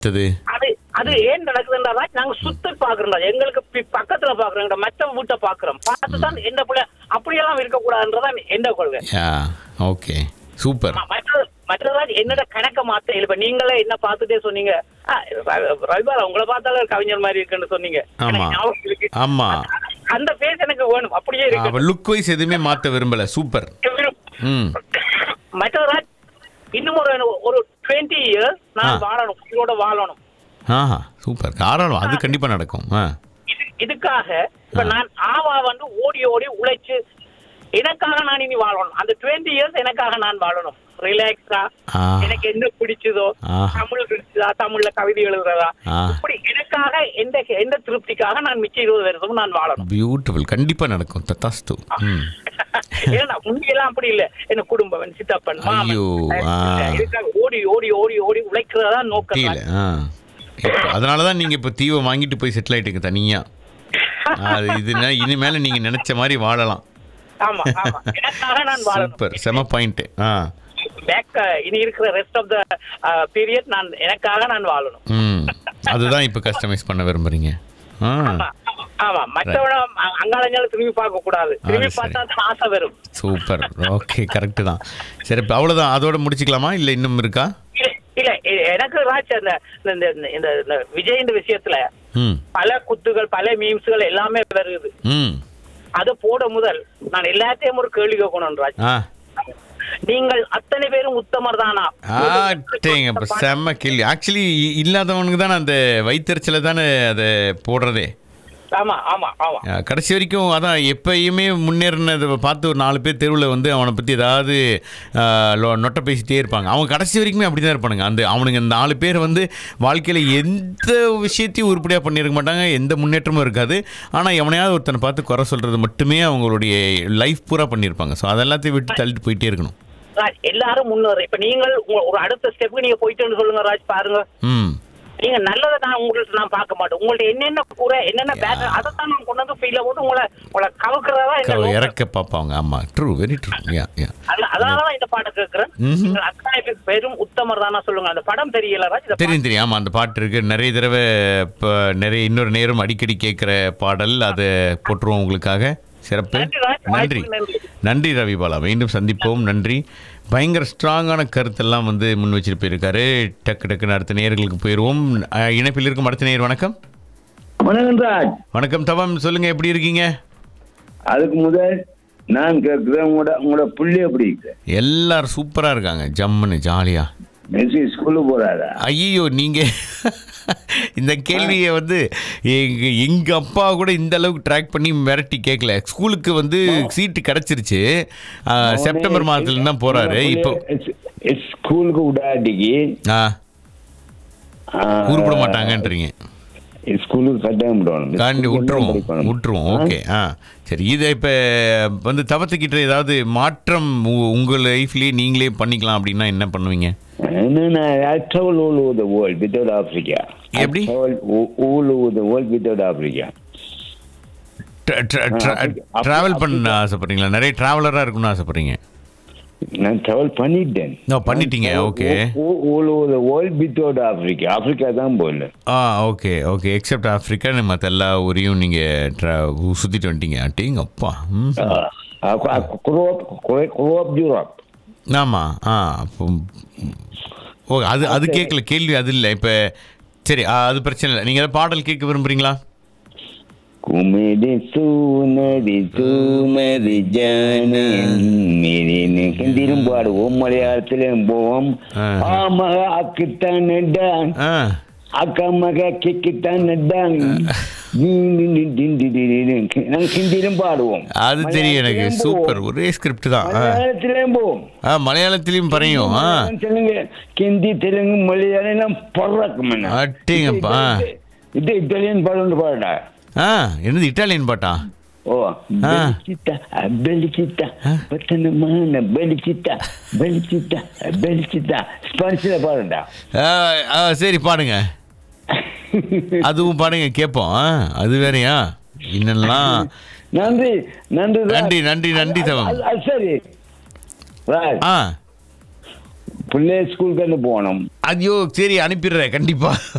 அடுத்தது அது அது ஏன் நடக்குதுன்றா நாங்க சுத்தி பாக்குறோம் எங்களுக்கு பி- பக்கத்துல பாக்குறோம் மற்ற வீட்டை பாக்குறோம் பார்த்து தான் எந்த பிள்ளை அப்படியெல்லாம் இருக்கக்கூடாதுன்றதான் எந்த கொள்கை யா ஓகே சூப்பர் ம- மற்ற மற்றதாக என்னோட கணக்க மாத்த இப்ப நீங்களே என்ன பார்த்துட்டே சொன்னீங்க ஆ, ர- ரவிபாலா உங்களை பார்த்தாலே கவிஞர் மாதிரி இருக்குன்னு சொன்னீங்க ஆமா. எனக்கு ஞாபகம் இருக்கு. ஆமா அந்த பேஸ் எனக்கு வேணும் அப்படியே இருக்கு அவ லுக் வைஸ் எதுவுமே மாத்த விரும்பல சூப்பர் ம் மற்றவராஜ் இன்னும் ஒரு ஒரு டுவெண்ட்டி இயர்ஸ் நான் ஆ. வாழணும் உங்களோட வாழணும் ஆஹா சூப்பர் தாராளம் அது கண்டிப்பா நடக்கும் ஆ இது இதுக்காக இப்ப ஆ. நான் ஆவா வந்து ஓடி ஓடி உழைச்சு எனக்காக நான் இனி வாழணும் அந்த டுவெண்ட்டி இயர்ஸ் எனக்காக நான் வாழணும் ரிலாக்ஸா ஆ. எனக்கு என்ன பிடிச்சதோ ஆ. தமிழ் பிடிச்சதா தமிழ்ல கவிதை எழுதுறதா ஆ. இப்படி எனக்காக எந்த எந்த திருப்திக்காக நான் மிச்ச இருபது வருஷமும் நான் வாழணும் பியூட்டிஃபுல் கண்டிப்பா நடக்கும் தத்தாஸ்து ம் ஏன்னா முன்னையெல்லாம் அப்படி இல்ல என்ன குடும்பம் என் சித்தப்பன் மாமன் ஐயோ, ஆ. இதுக்காக ஓடி ஓடி ஓடி ஓடி உழைக்கிறதா நோக்கம் கீழே ஆ இப்ப அதனால தான் நீங்கள் இப்போ தீவை வாங்கிட்டு போய் செட்டில் ஆயிட்டீங்க தனியாக அது இது ந- இனிமேல நீங்கள் நினச்ச மாதிரி வாழலாம் ஆமா ஆமா எனக்காக நான் வாழணும் சூப்பர் செம பாயிண்ட்டு ஆ பேக் இனி இருக்கிற ரெஸ்ட் ஆஃப் த பீரியட் நான் எனக்காக நான் வாழணும் ம் அதுதான் இப்போ கஸ்டமைஸ் பண்ண விரும்புறீங்க ஆ ஆமா, ஆமா மற்றவன அங்காளஞ்சாலும் திரும்பி பார்க்க கூடாது திரும்பி சரி. பார்த்தா தான் ஆசை வரும் சூப்பர் ஓகே கரெக்டு தான் சரி இப்போ அவ்வளோதான் அதோட முடிச்சுக்கலாமா இல்லை இன்னும் இருக்கா இல்ல, இல்ல எ- எனக்கு ராஜ் அந்த இந்த- இந்த- இந்த இந்த விஜயின் விஷயத்துல ம் பல குத்துகள் பல மீம்ஸ்கள் எல்லாமே வருது ம் அது போட முதல் நான் எல்லாத்தையும் ஒரு கேள்வி கேட்கணும் ராஜ் ஆ நீங்கள் அத்தனை பேரும் உத்தமர் தானா ஆட்டேங்க இப்போ செம்ம கேள்வி ஆக்சுவலி இல்லாதவனுக்கு தானே அந்த வயிற்றுச்சலை தானே அதை போடுறதே ஆமா ஆமா ஆமா ஆ, கடைசி வரைக்கும் அதான் எப்பயுமே முன்னேறினதை பார்த்து ஒரு நாலு பேர் தெருவில் வந்து அவனை பற்றி ஏதாவது ஆ, லொ- நொட்டை பேசிட்டே இருப்பாங்க அவங்க கடைசி வரைக்குமே அப்படி தான் இருப்பானுங்க அந்த அவனுங்க இந்த நாலு பேர் வந்து வாழ்க்கையில் எந்த விஷயத்தையும் உருப்படியாக பண்ணியிருக்க மாட்டாங்க எந்த முன்னேற்றமும் இருக்காது ஆனால் எவனையாவது ஒருத்தனை பார்த்து குறை சொல்கிறது மட்டுமே அவங்களுடைய லைஃப் பூரா பண்ணியிருப்பாங்க ஸோ அதெல்லாத்தையும் விட்டு தள்ளிட்டு போயிட்டே இருக்கணும் ராஜ் எல்லாரும் முன்னேறு இப்ப நீங்கள் உங்க- ஒரு அடுத்த ஸ்டெப்புக்கு நீங்க போயிட்டேன்னு சொல்லுங்க ராஜ் பாருங்க ம் நீங்க நல்லதை நான் உங்கள்ட்ட நான் பார்க்க மாட்டேன் உங்கள்ட்ட என்னென்ன குறை என்னென்ன பேட் அதை தான் நான் கொண்டு வந்து ஃபீல்ல போட்டு உங்களை உங்களை கவுக்கிறதா என்ன நோக்கம். இறக்க பார்ப்பாங்க ஆமாம் true very true yeah yeah அதனால அதனாலதான் இந்த பாட்டை கேட்கிறேன் ம்ஹும். நீங்கள் அத்தனை பேர் பெரும் உத்தமர் தானா சொல்லுங்க அந்த படம் தெரியல ராஜ் இந்த தெரியும் தெரியும் ஆமாம் அந்த பாட்டு இருக்கு நிறைய தடவை இப்போ நிறைய இன்னொரு நேரம் அடிக்கடி கேட்குற பாடல் அதை போட்டுருவோம் உங்களுக்காக சிறப்பு நன்றி ராஜ். நன்றி வாய்ப்புக்கு நன்றி. நன்றி ரவிபாலா மீண்டும் சந்திப்போம் நன்றி பயங்கர ஸ்ட்ராங்கான கருத்தெல்லாம் வந்து முன் வச்சுட்டு போயிருக்காரு டக்கு டக்குன்னு அடுத்த நேயர்களுக்கு போயிடுவோம் அஹ், இணைப்பில் இருக்கும் அடுத்த நேயர் வணக்கம் வணக்கம் ராஜ் வணக்கம் தவம் சொல்லுங்க எப்படி இருக்கீங்க அதுக்கு முதல் நான் கேட்கிறேன் உங்களோட உங்களோட புள்ளி எப்படி இருக்கு எல்லாரும் சூப்பராக இருக்காங்க ஜம்முன்னு ஜாலியாக மெஸ்ஸி ஸ்கூலுக்கு போறாரா ஐயோ நீங்க இந்த கேள்வியை வந்து எங்க எங்க அப்பா கூட இந்த அளவுக்கு ட்ராக் பண்ணி மிரட்டி கேட்கல ஸ்கூலுக்கு வந்து சீட்டு கிடைச்சிருச்சு ஆ, செப்டம்பர் மாதத்துல தான் போறாரு இப்போ ஸ்கூலுக்கு விடாட்டிக்கு ஆ ஆ, உருப்பிட மாட்டாங்கன்றீங்க ஸ்கூலுக்கு கட்டாயம் விடணும் காண்டி ஸ்கூலுக்கு விட்டுருவோம் படிக்கணும். விட்டுருவோம் ஆ? ஓகே ஆ சரி இதை இப்போ வந்து தவத்துக்கிட்ட ஏதாவது மாற்றம் உ- உங்க லைஃப்லயே நீங்களே பண்ணிக்கலாம் அப்படின்னா என்ன பண்ணுவீங்க என்னன்னா, I travel all over the world without Africa. I எப்படி? travel o- all over the world without Africa. ஆ, ட்ராவல் அப்படி- பண்ண ஆசைப்படுறீங்களா நிறைய ட்ராவலராக இருக்கணும்னு ஆசைப்படுறீங்க நான் travel பண்ணிட்டேன் ஓ, பண்ணிட்டீங்க, நான் okay. all- all over the world without Africa. ஆப்பிரிக்கா தான் போகல ஆ ஓகே ஓகே எக்ஸப்ட் ஆஃப்ரிக்கா மற்ற எல்லா ஊரையும் நீங்கள் ட்ரா சுற்றிட்டு வந்துட்டீங்க அட்டிங்க அப்பா ம் குரோப் யூரோப் ஆமாம் ஆ அப்போ ஓ அது அது கேட்கல கேள்வி அது இல்லை இப்போ சரி ஆ, அது பிரச்சனை இல்லை நீங்கள் ஏதாவது பாடல் கேட்க விரும்புறீங்களா குமிடி சூனதி சூமதி ஜான ஹிந்தியிலும் பாடுவோம் மலையாளத்திலும் போவோம் ஆ. ஆமக அக்கித்தான் நட்டான் ஆ அக்கா மக கிக்கித்தான் நட்டான் நாங்க ஹிந்தியிலும் பாடுவோம் அது தெரியும் எனக்கு மலையாளத்திலும் சூப்பர் போவோம். ஒரே ஸ்கிரிப்ட் தான் ஆ மலையாளத்திலும் போவோம் ஆ மலையாளத்திலையும் பறையும் ஆ தெலுங்கு ஹிந்தி தெலுங்கு மலையாளம் எல்லாம் பறக்கும் என்ன. அட்டிங்கப்பா இது இத்தாலியன் பாடம் பாடா ஆ என்னது இட்டாலியன் பாட்டா ஓ பெலிச்சிட்டா பெலிச்சிட்டா பத்தனமான பெலிச்சிட்டா பெலிச்சிட்டா பெலிச்சிட்டா ஸ்பான்ஸ்ல பாருடா ஆ, ஆ சரி பாடுங்க அதுவும் பாடுங்க கேட்போம் ஆ, அது வேறயா இன்னெல்லாம் நன்றி நன்றி ராஜ். நன்றி, நன்றி, நன்றி, தவம். அது- அது சரி ராஜ் ஆ பிள்ளைய ஸ்கூலுக்கு போகணும் ஐயோ சரி அனுப்பிடுறேன் கண்டிப்பா